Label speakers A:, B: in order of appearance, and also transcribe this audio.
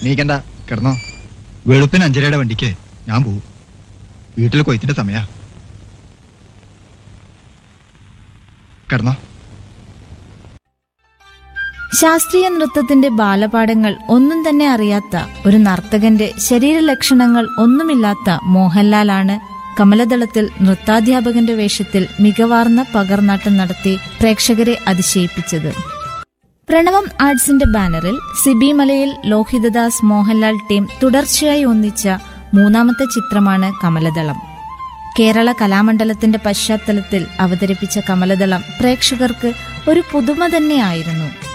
A: നീക്കണ്ട കിടന്നോ വെളുപ്പിന് അഞ്ചരയുടെ വണ്ടിക്ക് ഞാൻ പോവും വീട്ടിൽ കൊയ്ത്തിന്റെ സമയ കിടന്നോ
B: ശാസ്ത്രീയ നൃത്തത്തിന്റെ ബാലപാഠങ്ങൾ ഒന്നും തന്നെ അറിയാത്ത ഒരു നർത്തകന്റെ ശരീരലക്ഷണങ്ങൾ ഒന്നുമില്ലാത്ത മോഹൻലാലാണ് കമലദളത്തിൽ നൃത്താധ്യാപകന്റെ വേഷത്തിൽ മികവാർന്ന പകർനാട്ടം നടത്തി പ്രേക്ഷകരെ അതിശയിപ്പിച്ചത് പ്രണവം ആർട്സിന്റെ ബാനറിൽ സിബി മലയിൽ ലോഹിതദാസ് മോഹൻലാൽ ടീം തുടർച്ചയായി ഒന്നിച്ച മൂന്നാമത്തെ ചിത്രമാണ് കമലദളം കേരള കലാമണ്ഡലത്തിന്റെ പശ്ചാത്തലത്തിൽ അവതരിപ്പിച്ച കമലദളം പ്രേക്ഷകർക്ക് ഒരു പുതുമ തന്നെയായിരുന്നു